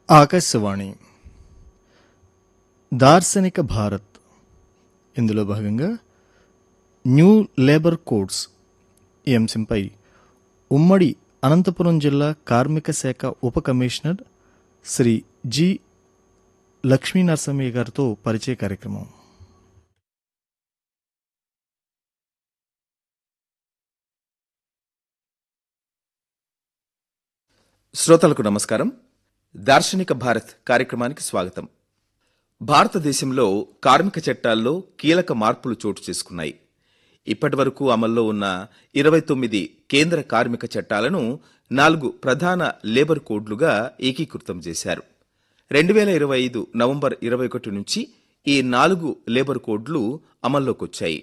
ఆకాశవాణి దార్శనిక భారత్ ఇందులో భాగంగా న్యూ లేబర్ కోడ్స్ ఈ అంశంపై ఉమ్మడి అనంతపురం జిల్లా కార్మిక శాఖ ఉప కమిషనర్ శ్రీ జి లక్ష్మీ నరసింహయ్య గారితో పరిచయ కార్యక్రమం శ్రోతలకు నమస్కారం దార్శనిక భారత్ కార్యక్రమానికి స్వాగతం భారతదేశంలో కార్మిక చట్టాల్లో కీలక మార్పులు చోటు చేసుకున్నాయి ఇప్పటి వరకు అమల్లో ఉన్న ఇరవై తొమ్మిది కేంద్ర కార్మిక చట్టాలను నాలుగు ప్రధాన లేబర్ కోడ్లుగా ఏకీకృతం చేశారు రెండు వేల ఇరవై ఐదు నవంబర్ ఇరవై ఒకటి నుంచి ఈ నాలుగు లేబర్ కోడ్లు అమల్లోకొచ్చాయి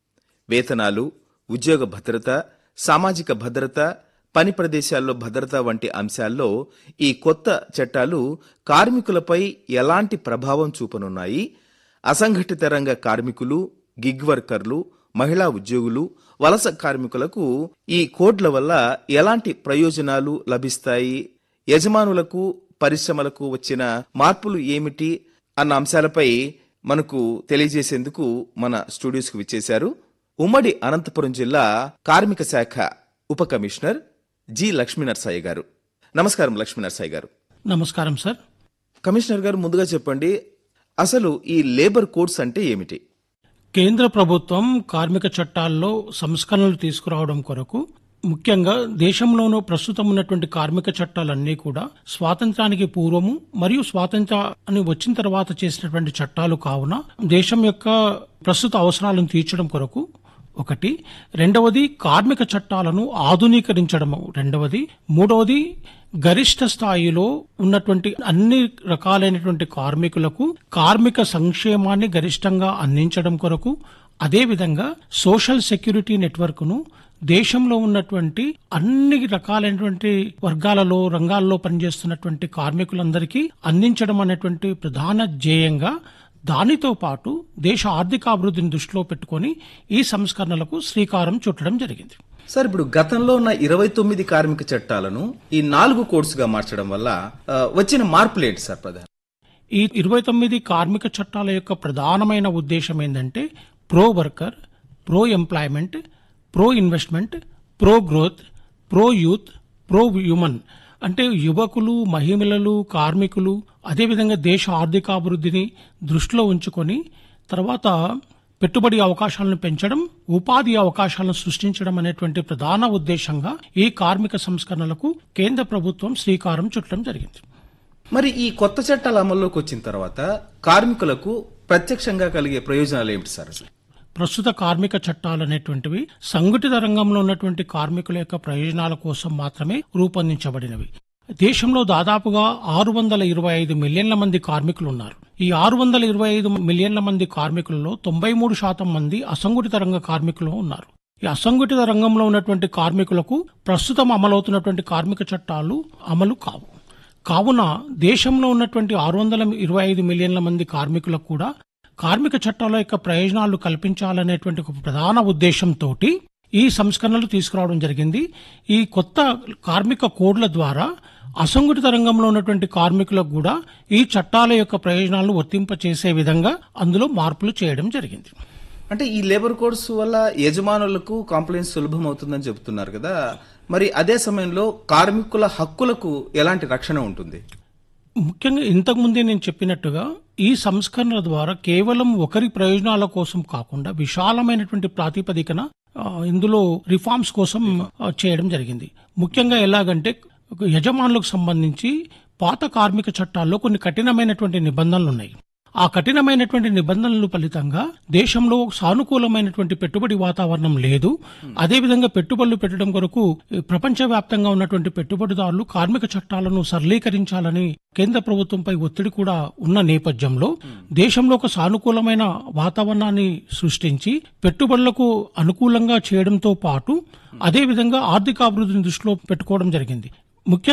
వేతనాలు ఉద్యోగ భద్రత సామాజిక భద్రత పని ప్రదేశాల్లో భద్రత వంటి అంశాల్లో ఈ కొత్త చట్టాలు కార్మికులపై ఎలాంటి ప్రభావం చూపనున్నాయి అసంఘటిత రంగ కార్మికులు గిగ్ వర్కర్లు మహిళా ఉద్యోగులు వలస కార్మికులకు ఈ కోడ్ల వల్ల ఎలాంటి ప్రయోజనాలు లభిస్తాయి యజమానులకు పరిశ్రమలకు వచ్చిన మార్పులు ఏమిటి అన్న అంశాలపై మనకు తెలియజేసేందుకు మన స్టూడియోస్కు విచ్చేశారు ఉమ్మడి అనంతపురం జిల్లా కార్మిక శాఖ ఉప కమిషనర్ జి లక్ష్మీనరసాయి గారు నమస్కారం లక్ష్మీనరసాయి గారు నమస్కారం సార్ కమిషనర్ గారు ముందుగా చెప్పండి అసలు ఈ లేబర్ కోడ్స్ అంటే ఏమిటి కేంద్ర ప్రభుత్వం కార్మిక చట్టాల్లో సంస్కరణలు తీసుకురావడం కొరకు ముఖ్యంగా దేశంలోనూ ప్రస్తుతం ఉన్నటువంటి కార్మిక చట్టాలన్నీ కూడా స్వాతంత్రానికి పూర్వము మరియు స్వాతంత్రాన్ని వచ్చిన తర్వాత చేసినటువంటి చట్టాలు కావున దేశం యొక్క ప్రస్తుత అవసరాలను తీర్చడం కొరకు ఒకటి రెండవది కార్మిక చట్టాలను ఆధునీకరించడము రెండవది మూడవది గరిష్ట స్థాయిలో ఉన్నటువంటి అన్ని రకాలైనటువంటి కార్మికులకు కార్మిక సంక్షేమాన్ని గరిష్టంగా అందించడం కొరకు అదేవిధంగా సోషల్ సెక్యూరిటీ నెట్వర్క్ను దేశంలో ఉన్నటువంటి అన్ని రకాలైనటువంటి వర్గాలలో రంగాల్లో పనిచేస్తున్నటువంటి కార్మికులందరికీ అందించడం అనేటువంటి ప్రధాన ధ్యేయంగా దానితో పాటు దేశ ఆర్థికాభివృద్ధిని దృష్టిలో పెట్టుకొని ఈ సంస్కరణలకు శ్రీకారం చుట్టడం జరిగింది సార్ ఇప్పుడు గతంలో ఉన్న ఇరవై తొమ్మిది కార్మిక చట్టాలను ఈ నాలుగు కోడ్స్ గా మార్చడం వల్ల ఆ, వచ్చిన మార్పులు ఏంటి సార్ ప్రధాన ఈ ఇరవై తొమ్మిది కార్మిక చట్టాల యొక్క ప్రధానమైన ఉద్దేశం ఏంటంటే pro worker pro employment pro investment pro growth pro youth pro human అంటే యువకులు మహిళలు కార్మికులు అదేవిధంగా దేశ ఆర్థికాభివృద్ధిని దృష్టిలో ఉంచుకొని తర్వాత పెట్టుబడి అవకాశాలను పెంచడం ఉపాధి అవకాశాలను సృష్టించడం అనేటువంటి ప్రధాన ఉద్దేశంగా ఈ కార్మిక సంస్కరణలకు కేంద్ర ప్రభుత్వం శ్రీకారం చుట్టడం జరిగింది మరి ఈ కొత్త చట్టాలు అమల్లోకి వచ్చిన తర్వాత కార్మికులకు ప్రత్యక్షంగా కలిగే ప్రయోజనాలు ఏమిటి సార్ అసలు ప్రస్తుత కార్మిక చట్టాలు అనేటువంటివి సంఘటిత రంగంలో ఉన్నటువంటి కార్మికుల యొక్క ప్రయోజనాల కోసం మాత్రమే రూపొందించబడినవి దేశంలో దాదాపుగా ఆరు వందల ఇరవై ఐదు మిలియన్ల మంది కార్మికులు ఉన్నారు ఈ ఆరు వందల ఇరవై ఐదు మిలియన్ల మంది కార్మికులలో తొంభై మూడు శాతం మంది అసంఘటిత రంగ కార్మికులు ఉన్నారు ఈ అసంఘటిత రంగంలో ఉన్నటువంటి కార్మికులకు ప్రస్తుతం అమలవుతున్నటువంటి కార్మిక చట్టాలు అమలు కావు కావున దేశంలో ఉన్నటువంటి ఆరు వందల ఇరవై ఐదు మిలియన్ల మంది కార్మికులకు కూడా కార్మిక చట్టాల యొక్క ప్రయోజనాలు కల్పించాలనేటువంటి ఒక ప్రధాన ఉద్దేశంతో ఈ సంస్కరణలు తీసుకురావడం జరిగింది ఈ కొత్త కార్మిక కోడ్ల ద్వారా అసంఘటిత రంగంలో ఉన్నటువంటి కార్మికులకు కూడా ఈ చట్టాల యొక్క ప్రయోజనాలను వర్తింపచేసే విధంగా అందులో మార్పులు చేయడం జరిగింది అంటే ఈ లేబర్ కోడ్స్ వల్ల యజమానులకు కాంప్లైంట్ సులభం అవుతుందని చెబుతున్నారు కదా మరి అదే సమయంలో కార్మికుల హక్కులకు ఎలాంటి రక్షణ ఉంటుంది ముఖ్యంగా ఇంతకుముందే నేను చెప్పినట్టుగా ఈ సంస్కరణల ద్వారా కేవలం ఒకరి ప్రయోజనాల కోసం కాకుండా విశాలమైనటువంటి ప్రాతిపదికన ఆ, ఇందులో రిఫార్మ్స్ కోసం ఆ, చేయడం జరిగింది ముఖ్యంగా ఎలాగంటే ఒక యజమానులకు సంబంధించి పాత కార్మిక చట్టాల్లో కొన్ని కఠినమైనటువంటి నిబంధనలు ఉన్నాయి ఆ కఠినమైనటువంటి నిబంధనల ఫలితంగా దేశంలో సానుకూలమైనటువంటి పెట్టుబడి వాతావరణం లేదు అదేవిధంగా పెట్టుబడులు పెట్టడం కొరకు ఈ ప్రపంచవ్యాప్తంగా ఉన్నటువంటి పెట్టుబడిదారులు కార్మిక చట్టాలను సరళీకరించాలని కేంద్ర ప్రభుత్వంపై ఒత్తిడి కూడా ఉన్న నేపథ్యంలో దేశంలో ఒక సానుకూలమైన వాతావరణాన్ని సృష్టించి పెట్టుబడులకు అనుకూలంగా చేయడంతో పాటు అదేవిధంగా ఆర్థికాభివృద్ధిని దృష్టిలో పెట్టుకోవడం జరిగింది ముఖ్యంగా